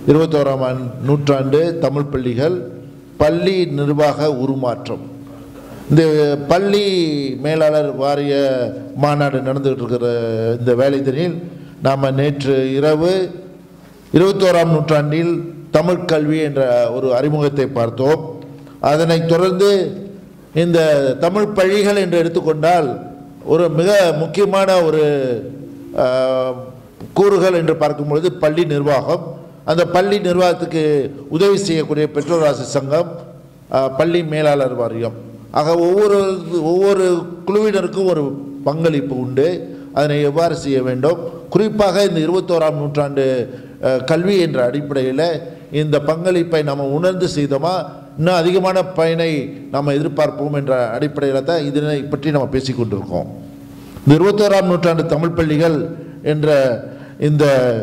இருபத்தோராம் ஆண்- நூற்றாண்டு தமிழ் பள்ளிகள் பள்ளி நிர்வாக உருமாற்றம் இந்த பள்ளி மேலாளர் வாரிய மாநாடு நடந்துகிட்டு இருக்கிற இந்த வேலைத்தனில் நாம் நேற்று இரவு இருபத்தோராம் நூற்றாண்டில் தமிழ் கல்வி என்ற ஒரு அறிமுகத்தை பார்த்தோம் அதனைத் தொடர்ந்து இந்த தமிழ் பள்ளிகள் என்று எடுத்துக்கொண்டால் ஒரு மிக முக்கியமான ஒரு ஆஹ், கூறுகள் என்று பார்க்கும் பொழுது பள்ளி நிர்வாகம் அந்த பள்ளி நிர்வாகத்துக்கு உதவி செய்யக்கூடிய பெற்றோர் ஆசிரியர் சங்கம் ஆஹ், பள்ளி மேலாளர் வாரியம் ஆக ஒவ்வொரு ஒவ்வொரு குழுவினருக்கும் ஒரு பங்களிப்பு உண்டு அதனை எவ்வாறு செய்ய வேண்டும் குறிப்பாக இந்த இருபத்தோராம் நூற்றாண்டு அஹ், கல்வி என்ற அடிப்படையில் இந்த பங்களிப்பை நம்ம உணர்ந்து செய்தோமா இன்னும் அதிகமான பயனை நம்ம எதிர்பார்ப்போம் என்ற அடிப்படையில் தான் இதனை பற்றி நம்ம பேசிக்கொண்டிருக்கோம் இந்த இருபத்தோராம் நூற்றாண்டு தமிழ் பள்ளிகள் என்ற இந்த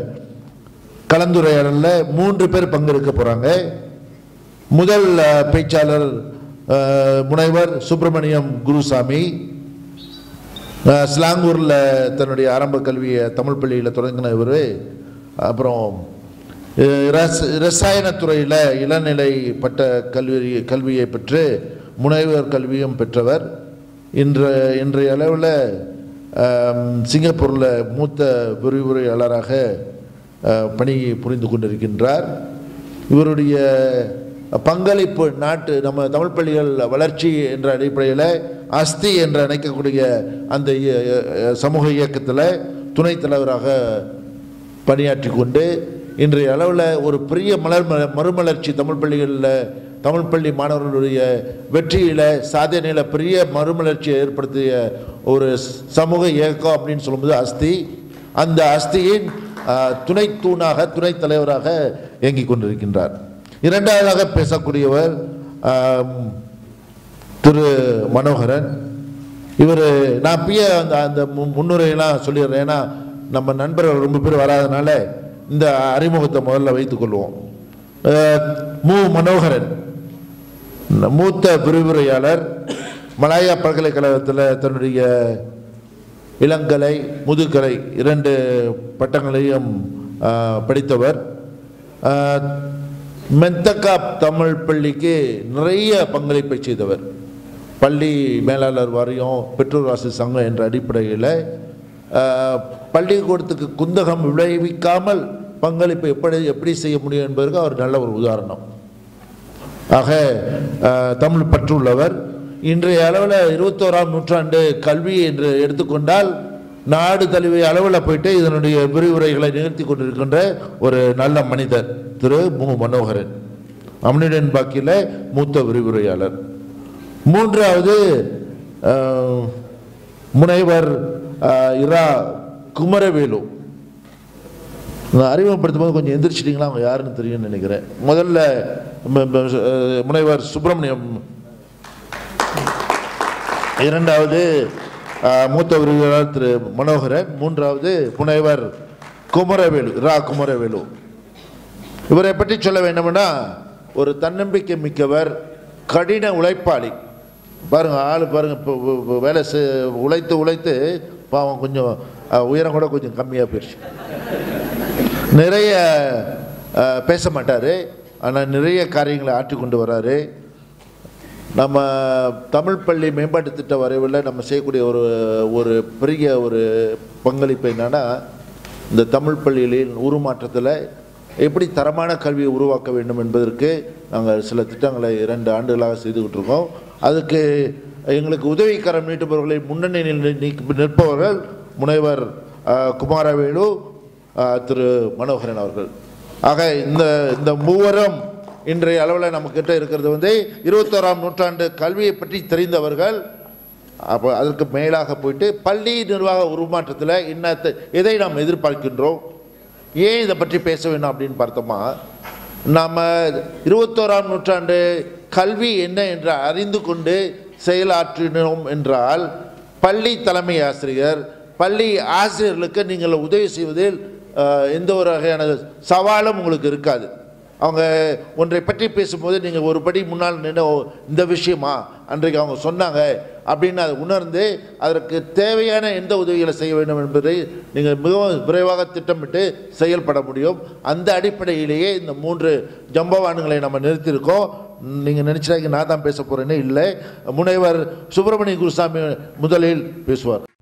கலந்துரையாடலில் மூன்று பேர் பங்கெடுக்க போகிறாங்க முதல் அஹ், பேச்சாளர் அஹ், முனைவர் சுப்பிரமணியம் குருசாமி அஹ், ஸ்லாங்கூரில் தன்னுடைய ஆரம்ப கல்வியை தமிழ் பள்ளியில் தொடங்கின இவர் அப்புறம் அஹ், ரஸ் ரசாயனத்துறையில் இளநிலை பட்ட கல்வி கல்வியை பெற்று முனைவர் கல்வியும் பெற்றவர் இன்று இன்றைய அளவில் சிங்கப்பூரில் மூத்த விரிவுரையாளராக அஹ், பணி புரிந்து கொண்டிருக்கின்றார் இவருடைய பங்களிப்பு நாட்டு நம்ம தமிழ் பள்ளிகள் வளர்ச்சி என்ற அடிப்படையில் அஸ்தி என்று அழைக்கக்கூடிய அந்த இய- அஹ் சமூக இயக்கத்தில் துணைத் தலைவராக பணியாற்றி கொண்டு இன்றைய அளவில் ஒரு பெரிய மலர் ம- மறுமலர்ச்சி தமிழ் பள்ளிகளில் தமிழ் பள்ளி மாணவர்களுடைய வெற்றியில் சாதனையில் பெரிய மறுமலர்ச்சியை ஏற்படுத்திய ஒரு ஸ்- சமூக இயக்கம் அப்படின்னு சொல்லும்போது அஸ்தி அந்த அஸ்தியின் ஆஹ், துணை தூணாக துணைத் தலைவராக இயங்கிக் கொண்டிருக்கின்றார் இரண்டாவதாக பேசக்கூடியவர் ஆம், திரு மனோகரன் இவர் நான் அப்பயே அந்த அந்த மு- முன்னுரையெல்லாம் சொல்லிடுறேன் ஏன்னா நம்ம நண்பர்கள் ரொம்ப பேர் வராதனால இந்த அறிமுகத்தை முதல்ல வைத்துக்கொள்வோம் அஹ், மு மனோகரன் மூத்த விரிவுரையாளர் மலாயா பல்கலைக்கழகத்தில் தன்னுடைய இளங்கலை முதுகலை இரண்டு பட்டங்களையும் ஆஹ், படித்தவர் ஆஹ், மெத்தக்கா தமிழ் பள்ளிக்கு நிறைய பங்களிப்பை செய்தவர் பள்ளி மேலாளர் வாரியம் பெற்றோர் ஆசிரியர் சங்கம் என்ற அடிப்படையில் ஆஹ், பள்ளிக்கூடத்துக்கு குந்தகம் விளைவிக்காமல் பங்களிப்பு எப்படி எப்படி செய்ய முடியும் என்பதற்கு அவர் நல்ல ஒரு உதாரணம் ஆக அஹ், தமிழ் பற்றுள்ளவர் இன்றைய அளவில் இருபத்தோராம் நூற்றாண்டு கல்வி என்று எடுத்துக்கொண்டால் நாடு தழுவிய அளவில் போயிட்டு இதனுடைய விரிவுரைகளை நிகழ்த்தி கொண்டிருக்கின்ற ஒரு நல்ல மனிதர் திரு மு மனோகரன் அமனிடன் பாக்கியில் மூத்த விரிவுரையாளர் மூன்றாவது அஹ், முனைவர் அஹ், இரா குமரவேலு நான் அறிமுகப்படுத்தும் போது கொஞ்சம் எந்திரிச்சிட்டிங்களா அவங்க யாருன்னு தெரியும்னு நினைக்கிறேன் முதல்ல ம- ம- அஹ் முனைவர் சுப்பிரமணியம் இரண்டாவது அஹ், மூத்த விரிவாளர் திரு மனோகரன் மூன்றாவது முனைவர் குமரவேலு ரா குமரவேலு இவரை பற்றி சொல்ல வேண்டும்னா ஒரு தன்னம்பிக்கை மிக்கவர் கடின உழைப்பாளி பாருங்க ஆள் பாருங்க இப்போ இப்போ- இப்போ வேலை செய்- உழைத்து உழைத்து பாவம் கொஞ்சம் அஹ், உயரம் கூட கொஞ்சம் கம்மியாக போயிடுச்சு நிறைய அஹ், பேச மாட்டார் ஆனால் நிறைய காரியங்களை ஆற்றி கொண்டு வராரு நம்ம தமிழ் பள்ளி மேம்பாட்டு திட்ட வரைவில் நம்ம செய்யக்கூடிய ஒரு ஒரு பெரிய ஒரு பங்களிப்பு என்னன்னா இந்த தமிழ் பள்ளிகளின் உருமாற்றத்தில் எப்படி தரமான கல்வியை உருவாக்க வேண்டும் என்பதற்கு நாங்கள் சில திட்டங்களை இரண்டு ஆண்டுகளாக செய்துக்கிட்டு இருக்கோம் அதுக்கு எங்களுக்கு உதவிக்கரம் நீட்டுபவர்களை முன்னணியில் நி- நி- நிற்பவர்கள் முனைவர் அஹ், குமாரவேலு அஹ், திரு மனோகரன் அவர்கள் ஆக இந்த இந்த மூவரும் இன்றைய அளவில் நம்மக்கிட்ட இருக்கிறது வந்து இருபத்தோராம் நூற்றாண்டு கல்வியை பற்றி தெரிந்தவர்கள் அப்போ அதற்கு மேலாக போயிட்டு பள்ளி நிர்வாக உருமாற்றத்தில் இன்னத்தை எதை நாம் எதிர்பார்க்கின்றோம் ஏன் இதை பற்றி பேச வேணும் அப்படின்னு பார்த்தோமா நாம் இருபத்தோராம் நூற்றாண்டு கல்வி என்ன என்று அறிந்து கொண்டு செயலாற்றினோம் என்றால் பள்ளி தலைமை ஆசிரியர் பள்ளி ஆசிரியர்களுக்கு நீங்கள் உதவி செய்வதில் அஹ், எந்த ஒரு வகையான சவாலும் உங்களுக்கு இருக்காது அவங்க ஒன்றை பற்றி பேசும்போது நீங்கள் ஒரு படி முன்னால் நின்று "ஓ, இந்த விஷயமா அன்றைக்கு அவங்க சொன்னாங்க அப்படின்னு அதை உணர்ந்து அதற்கு தேவையான எந்த உதவிகளை செய்ய வேண்டும் என்பதை நீங்கள் மிகவும் விரைவாக திட்டமிட்டு செயல்பட முடியும் அந்த அடிப்படையிலேயே இந்த மூன்று ஜம்பவான்களை நம்ம நிறுத்தியிருக்கோம் நீங்கள் நினச்சிட்டாங்க நான் தான் பேச போகிறேன்னு இல்லை முனைவர் சுப்பிரமணிய குருசாமி முதலில் பேசுவார்